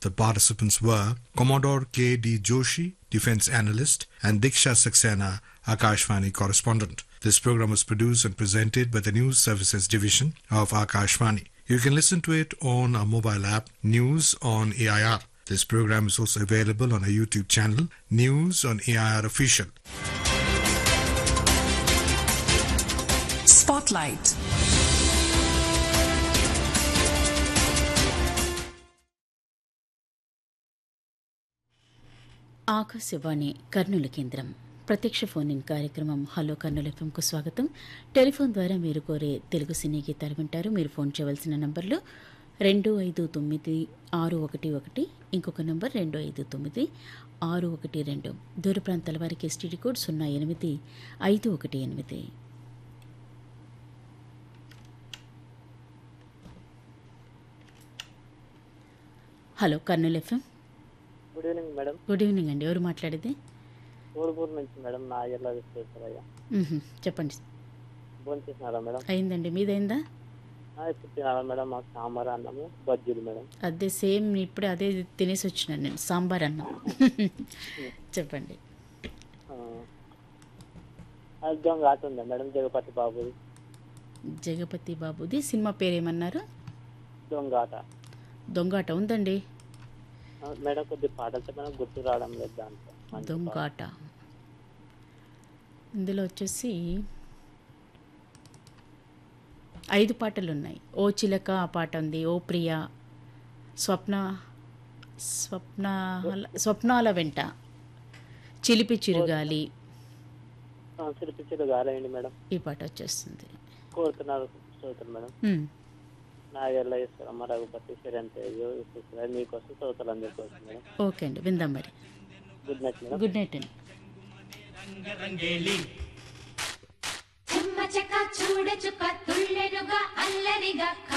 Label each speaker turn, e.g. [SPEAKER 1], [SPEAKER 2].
[SPEAKER 1] The participants were Commodore K. D. Joshi, Defense Analyst, and Diksha Saxena, Akashvani Correspondent. This program was produced and presented by the News Services Division of Akashvani. You can listen to it on our mobile app, News on AIR. This program is also available on our YouTube channel, News on AIR Official.
[SPEAKER 2] Spotlight.
[SPEAKER 3] Akashvani Kurnool కేంద్రం ప్రత్యక్ష phone in కార్యక్రమం hello Kurnool ఎఫ్ఎంకు స్వాగతం telephone ద్వారా మీరు కోరే తెలుగు సినీ గీతాలు వింటారు మీరు ఫోన్ చేయవలసిన నంబర్లు రెండు ఐదు తొమ్మిది ఆరు ఒకటి ఒకటి ఇంకొక నంబర్ రెండు ఐదు తొమ్మిది ఆరు ఒకటి రెండు దూర ప్రాంతాల వారికి ఎస్టీడీ కోడ్ సున్నా ఎనిమిది ఐదు ఒకటి ఎనిమిది hello Kurnool FM
[SPEAKER 4] good evening madam
[SPEAKER 3] good evening అండి ఎవరు మాట్లాడేది
[SPEAKER 4] ఊరుపూరు నుంచి మేడం నా ఎల్ల విశ్వేశ్వరయ్య
[SPEAKER 3] మ్మ్హ. చెప్పండి
[SPEAKER 4] భోజనం చేసినారా మేడం
[SPEAKER 3] అయిందండి మీదైందా
[SPEAKER 4] ఆ, ఇప్పుడు తినాలా మేడం మాకు సాంబార్ అన్నము బజ్జీలు మేడం
[SPEAKER 3] అదే సేమ్ ఇప్పుడే అదే తినేసి వచ్చినాను నేను సాంబార్ అన్నం చెప్పండి
[SPEAKER 4] ఆ, అది దొంగ ఆట ఉందా మేడం జగపతి బాబుది
[SPEAKER 3] జగపతి బాబుది సినిమా పేరు ఏమన్నారు
[SPEAKER 4] దొంగ ఆట
[SPEAKER 3] దొంగాట ఉందండి
[SPEAKER 4] ఆ, మేడం కొద్ది పాటలతో మేడం గుర్తు రావడం లేదు దాంట్లో మంచి పాట.
[SPEAKER 3] దొంగాట ఇందులో వచ్చేసి ఐదు పాటలు ఉన్నాయి ఓ చిలక ఆ పాట ఉంది ఓ ప్రియ స్వప్న స్వప్న స్వప్నాల వెంట చిలిపి చిరుగాలి
[SPEAKER 4] ఆ, సిరిపిచ్చిలు గాలేయండి మేడం
[SPEAKER 3] ఈ పాట వచ్చేస్తుంది
[SPEAKER 4] కోరుతున్నారు చదువుతారు మేడం
[SPEAKER 3] మ్మ్.
[SPEAKER 4] నా ఎల్ల ఈశ్వరమ్మ రఘుపతి శరణ్ తేజ విశ్వేశ్వరయ్య మీకోసం చదువుతారు అందరికోసం మేడం
[SPEAKER 3] ఓకే అండి విందాం మరి
[SPEAKER 4] good night madam
[SPEAKER 3] good night అండి
[SPEAKER 5] చెమ్మ చెక్క చూడ చుక్క తుళ్ళెనుగా అల్లరిగా